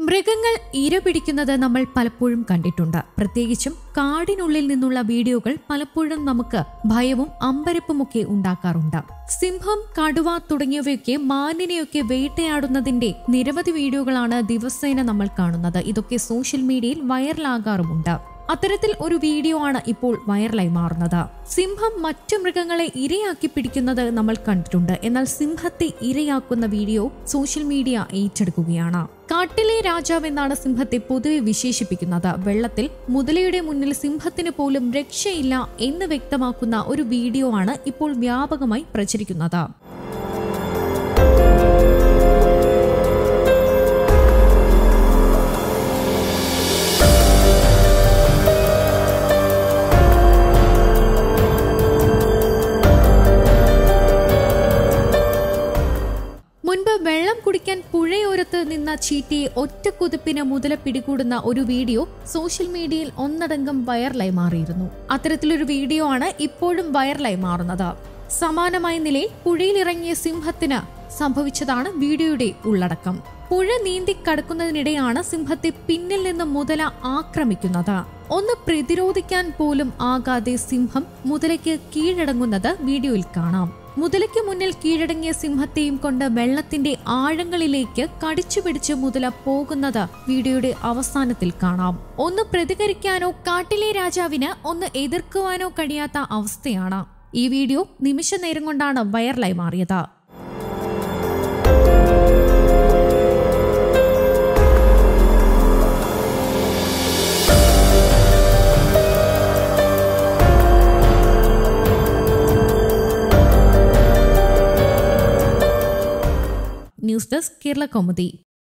മൃഗങ്ങൾ ഇര പിടിക്കുന്നത് നമ്മൾ പലപ്പോഴും കണ്ടിട്ടുണ്ട് പ്രത്യേകിച്ചും കാടിനുള്ളിൽ നിന്നുള്ള വീഡിയോകൾ പലപ്പോഴും നമുക്ക് ഭയവും അമ്പരപ്പുമൊക്കെ ഉണ്ടാക്കാറുണ്ട് സിംഹം കടുവ തുടങ്ങിയവയൊക്കെ മാനിനെയൊക്കെ വേട്ടയാടുന്നതിന്റെ നിരവധി വീഡിയോകളാണ് ദിവസേന നമ്മൾ കാണുന്നത് ഇതൊക്കെ സോഷ്യൽ മീഡിയയിൽ വൈറലാകാറുമുണ്ട് അത്തരത്തിൽ ഒരു വീഡിയോ ആണ് ഇപ്പോൾ വൈറലായി മാറുന്നത് സിംഹം മറ്റു മൃഗങ്ങളെ ഇരയാക്കി പിടിക്കുന്നത് നമ്മൾ കണ്ടിട്ടുണ്ട് എന്നാൽ സിംഹത്തെ ഇരയാക്കുന്ന വീഡിയോ സോഷ്യൽ മീഡിയ ഏറ്റെടുക്കുകയാണ് കാട്ടിലെ രാജാവ് എന്നാണ് സിംഹത്തെ പൊതുവെ വിശേഷിപ്പിക്കുന്നത് വെള്ളത്തിൽ മുതലയുടെ മുന്നിൽ സിംഹത്തിന് പോലും രക്ഷയില്ല എന്ന് വ്യക്തമാക്കുന്ന ഒരു വീഡിയോ ആണ് ഇപ്പോൾ വ്യാപകമായി പ്രചരിക്കുന്നത് മുൻപ് വെള്ളം കുടിക്കാൻ പുഴയോരത്ത് നിന്ന ചീറ്റിയെ ഒറ്റക്കുതിപ്പിന് മുതല പിടികൂടുന്ന ഒരു വീഡിയോ സോഷ്യൽ മീഡിയയിൽ ഒന്നടങ്കം വൈറലായി മാറിയിരുന്നു അത്തരത്തിലൊരു വീഡിയോ ആണ് ഇപ്പോഴും വൈറലായി മാറുന്നത് സമാനമായ നിലയിൽ പുഴയിലിറങ്ങിയ സിംഹത്തിന് സംഭവിച്ചതാണ് വീഡിയോയുടെ ഉള്ളടക്കം പുഴ നീന്തി കടക്കുന്നതിനിടെയാണ് സിംഹത്തെ പിന്നിൽ നിന്ന് മുതല ആക്രമിക്കുന്നത് ഒന്ന് പ്രതിരോധിക്കാൻ പോലും ആകാതെ സിംഹം മുതലയ്ക്ക് കീഴടങ്ങുന്നത് വീഡിയോയിൽ കാണാം മുതലയ്ക്ക് മുന്നിൽ കീഴടങ്ങിയ സിംഹത്തെയും കൊണ്ട് വെള്ളത്തിന്റെ ആഴങ്ങളിലേക്ക് കടിച്ചു പിടിച്ച് മുതല പോകുന്നത് വീഡിയോയുടെ അവസാനത്തിൽ കാണാം ഒന്ന് പ്രതികരിക്കാനോ കാട്ടിലെ രാജാവിന് ഒന്ന് എതിർക്കുവാനോ കഴിയാത്ത അവസ്ഥയാണ് ഈ വീഡിയോ നിമിഷ നേരം കൊണ്ടാണ് വൈറലായി മാറിയത് ന്യൂസ് ഡെസ്ക് കേരള കൗമുദി